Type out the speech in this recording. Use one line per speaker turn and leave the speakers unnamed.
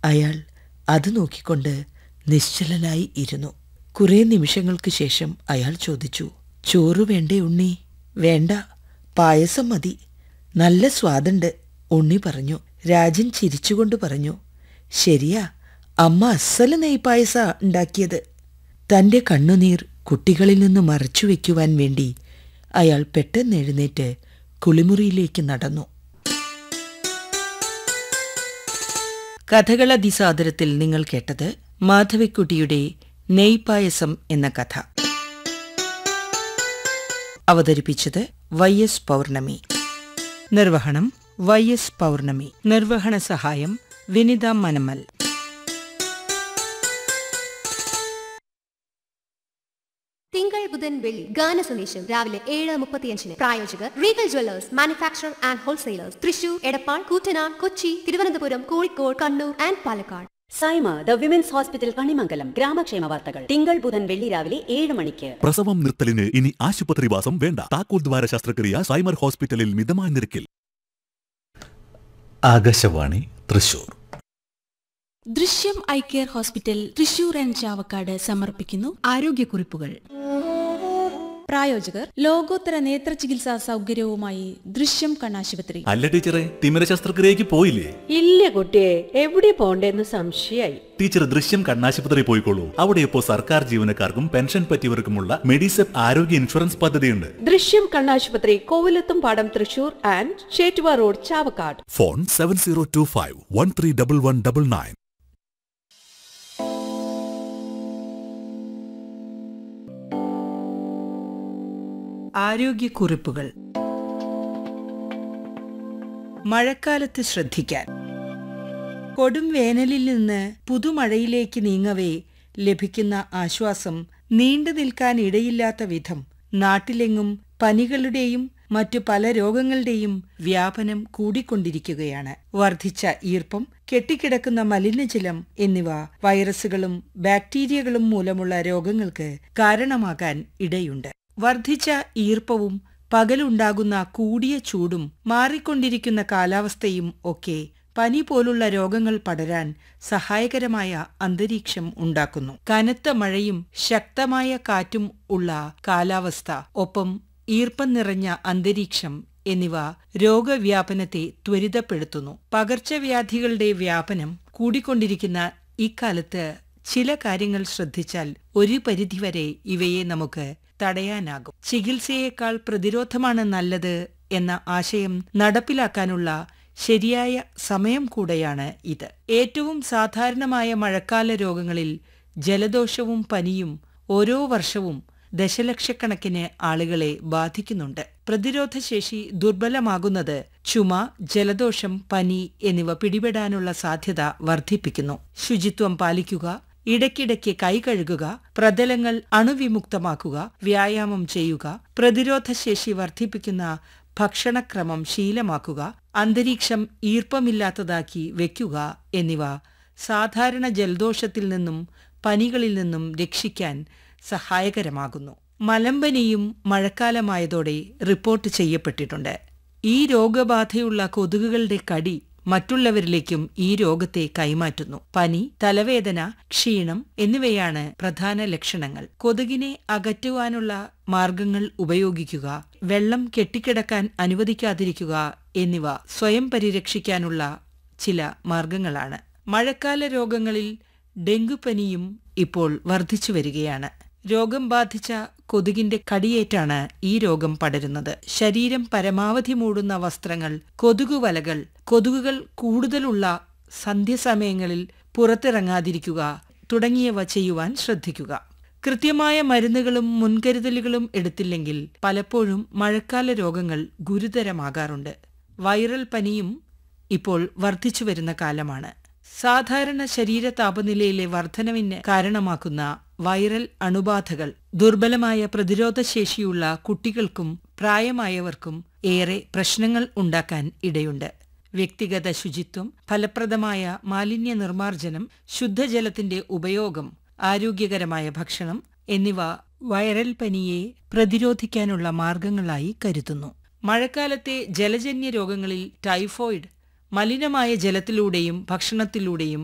അയാൾ അത് നോക്കിക്കൊണ്ട് നിശ്ചലനായി ഇരുന്നു കുറെ നിമിഷങ്ങൾക്ക് ശേഷം അയാൾ ചോദിച്ചു ചോറ് വേണ്ടേ ഉണ്ണി വേണ്ട പായസം മതി നല്ല സ്വാദുണ്ട് ഉണ്ണി പറഞ്ഞു രാജൻ ചിരിച്ചുകൊണ്ട് പറഞ്ഞു ശരിയാ അമ്മ അസല് നെയ്പായസ ഉണ്ടാക്കിയത് തന്റെ കണ്ണുനീർ കുട്ടികളിൽ നിന്ന് മറച്ചു വയ്ക്കുവാൻ വേണ്ടി അയാൾ പെട്ടെന്ന് എഴുന്നേറ്റ് കുളിമുറിയിലേക്ക് നടന്നു കഥകളതിസാദരത്തിൽ നിങ്ങൾ കേട്ടത് മാധവിക്കുട്ടിയുടെ നെയ്പായസം എന്ന കഥ അവതരിപ്പിച്ചത് വൈ എസ് പൗർണമി നിർവഹണം വൈ എസ് പൗർണമി നിർവഹണ സഹായം വിനിത മനമൽ
തിങ്കൾ ബുധൻ വെള്ളി ഗാന സന്ദേശം രാവിലെ ഏഴ് മുപ്പത്തിയഞ്ചിന് പ്രായോജകർ Regal jewellers manufacture and wholesalers Thrissur Edappal Koottanad Kochi Thiruvananthapuram Kozhikode Kannur and Palakkad
Saima the women's hospital Kanimangalam ഗ്രാമക്ഷേമ വാർത്തകൾ തിങ്കൾ ബുധൻ വെള്ളി രാവിലെ ഏഴ് മണിക്ക്
പ്രസവം നിർത്തലിന് ഇനി ആശുപത്രിവാസം വേണ്ട താക്കോൽ ദ്വാര ശസ്ത്രക്രിയ സൈമർ ഹോസ്പിറ്റലിൽ മിതമായ നിരക്കിൽ
Akashvani Thrissur
Drishyam eye care hospital Thrissur and Chavakkad സമർപ്പിക്കുന്നു
ആരോഗ്യക്കുറിപ്പുകൾ
പ്രായോജകർ ലോകോത്തര നേത്ര ചികിത്സാ സൗകര്യവുമായി ദൃശ്യം കണ്ണാശുപത്രി
അല്ല ടീച്ചറെ തിമിര ശസ്ത്രക്രിയക്ക് പോയില്ലേ
ഇല്ല കുട്ടിയെ എവിടെ പോണ്ടേന്ന് സംശയായി
ടീച്ചർ ദൃശ്യം കണ്ണാശുപത്രി പോയിക്കോളൂ അവിടെ ഇപ്പോൾ സർക്കാർ ജീവനക്കാർക്കും പെൻഷൻ പറ്റിയവർക്കുമുള്ള മെഡിസെപ്പ് ആരോഗ്യ ഇൻഷുറൻസ് പദ്ധതിയുണ്ട്
ദൃശ്യം കണ്ണാശുപത്രി കോവിലത്തും പാടം Thrissur and Chettuva road Chavakkad
phone seven zero two five one three double one double nine
ആരോഗ്യക്കുറിപ്പുകൾ മഴക്കാലത്ത് ശ്രദ്ധിക്കാൻ കൊടും വേനലിൽ നിന്ന് പുതുമഴയിലേക്ക് നീങ്ങവേ ലഭിക്കുന്ന ആശ്വാസം നീണ്ടു നിൽക്കാൻ ഇടയില്ലാത്ത വിധം നാട്ടിലെങ്ങും പനികളുടെയും മറ്റു പല രോഗങ്ങളുടെയും വ്യാപനം കൂടിക്കൊണ്ടിരിക്കുകയാണ് വർദ്ധിച്ച ഈർപ്പം കെട്ടിക്കിടക്കുന്ന മലിനജലം എന്നിവ വൈറസുകളും ബാക്ടീരിയകളും മൂലമുള്ള രോഗങ്ങൾക്ക് കാരണമാകാൻ ഇടയുണ്ട് വർദ്ധിച്ച ഈർപ്പവും പകലുണ്ടാകുന്ന കൂടിയ ചൂടും മാറിക്കൊണ്ടിരിക്കുന്ന കാലാവസ്ഥയും ഒക്കെ പനി പോലുള്ള രോഗങ്ങൾ പടരാൻ സഹായകരമായ അന്തരീക്ഷം ഉണ്ടാക്കുന്നു കനത്ത മഴയും ശക്തമായ കാറ്റും ഉള്ള കാലാവസ്ഥ ഒപ്പം ഈർപ്പം നിറഞ്ഞ അന്തരീക്ഷം എന്നിവ രോഗവ്യാപനത്തെ ത്വരിതപ്പെടുത്തുന്നു പകർച്ചവ്യാധികളുടെ വ്യാപനം കൂടിക്കൊണ്ടിരിക്കുന്ന ഇക്കാലത്ത് ചില കാര്യങ്ങൾ ശ്രദ്ധിച്ചാൽ ഒരു പരിധിവരെ ഇവയെ നമുക്ക് തടയാനാകും ചികിത്സയേക്കാൾ പ്രതിരോധമാണ് നല്ലത് എന്ന ആശയം നടപ്പിലാക്കാനുള്ള ശരിയായ സമയം കൂടെയാണ് ഇത് ഏറ്റവും സാധാരണമായ മഴക്കാല രോഗങ്ങളിൽ ജലദോഷവും പനിയും ഓരോ വർഷവും ദശലക്ഷക്കണക്കിന് ആളുകളെ ബാധിക്കുന്നുണ്ട് പ്രതിരോധശേഷി ദുർബലമാകുന്നത് ചുമ ജലദോഷം പനി എന്നിവ പിടിപെടാനുള്ള സാധ്യത വർദ്ധിപ്പിക്കുന്നു ശുചിത്വം പാലിക്കുക ഇടയ്ക്കിടയ്ക്ക് കൈ കഴുകുക പ്രതലങ്ങൾ അണുവിമുക്തമാക്കുക വ്യായാമം ചെയ്യുക പ്രതിരോധശേഷി വർദ്ധിപ്പിക്കുന്ന ഭക്ഷണക്രമം ശീലമാക്കുക അന്തരീക്ഷം ഈർപ്പമില്ലാത്തതാക്കി വെക്കുക എന്നിവ സാധാരണ ജലദോഷത്തിൽ നിന്നും പനികളിൽ നിന്നും രക്ഷിക്കാൻ സഹായകരമാകുന്നു മലമ്പനിയും മഴക്കാലമായതോടെ റിപ്പോർട്ട് ചെയ്യപ്പെട്ടിട്ടുണ്ട് ഈ രോഗബാധയുള്ള കൊതുകുകളുടെ കടി മറ്റുള്ളവരിലേക്കും ഈ രോഗത്തെ കൈമാറ്റുന്നു പനി തലവേദന ക്ഷീണം എന്നിവയാണ് പ്രധാന ലക്ഷണങ്ങൾ കൊതുകിനെ അകറ്റുവാനുള്ള മാർഗങ്ങൾ ഉപയോഗിക്കുക വെള്ളം കെട്ടിക്കിടക്കാൻ അനുവദിക്കാതിരിക്കുക എന്നിവ സ്വയം പരിരക്ഷിക്കാനുള്ള ചില മാർഗങ്ങളാണ് മഴക്കാല രോഗങ്ങളിൽ ഡെങ്കുപനിയും ഇപ്പോൾ വർദ്ധിച്ചു വരികയാണ് രോഗം ബാധിച്ച കൊതുകിന്റെ കടിയേറ്റാണ് ഈ രോഗം പടരുന്നത് ശരീരം പരമാവധി മൂടുന്ന വസ്ത്രങ്ങൾ കൊതുകുവലകൾ കൊതുകുകൾ കൂടുതലുള്ള സന്ധ്യസമയങ്ങളിൽ പുറത്തിറങ്ങാതിരിക്കുക തുടങ്ങിയവ ചെയ്യുവാൻ ശ്രദ്ധിക്കുക കൃത്യമായ മരുന്നുകളും മുൻകരുതലുകളും എടുത്തില്ലെങ്കിൽ പലപ്പോഴും മഴക്കാല രോഗങ്ങൾ ഗുരുതരമാകാറുണ്ട് വൈറൽ പനിയും ഇപ്പോൾ വർദ്ധിച്ചു വരുന്ന കാലമാണ് സാധാരണ ശരീര താപനിലയിലെ വർധനവിന് കാരണമാക്കുന്ന വൈറൽ അണുബാധകൾ ദുർബലമായ പ്രതിരോധശേഷിയുള്ള കുട്ടികൾക്കും പ്രായമായവർക്കും ഏറെ പ്രശ്നങ്ങൾ ഉണ്ടാക്കാൻ ഇടയുണ്ട് വ്യക്തിഗത ശുചിത്വം ഫലപ്രദമായ മാലിന്യ നിർമ്മാർജ്ജനം ശുദ്ധജലത്തിന്റെ ഉപയോഗം ആരോഗ്യകരമായ ഭക്ഷണം എന്നിവ വൈറൽ പനിയെ പ്രതിരോധിക്കാനുള്ള മാർഗങ്ങളായി കരുതുന്നു മഴക്കാലത്തെ ജലജന്യ രോഗങ്ങളിൽ ടൈഫോയിഡ് മലിനമായ ജലത്തിലൂടെയും ഭക്ഷണത്തിലൂടെയും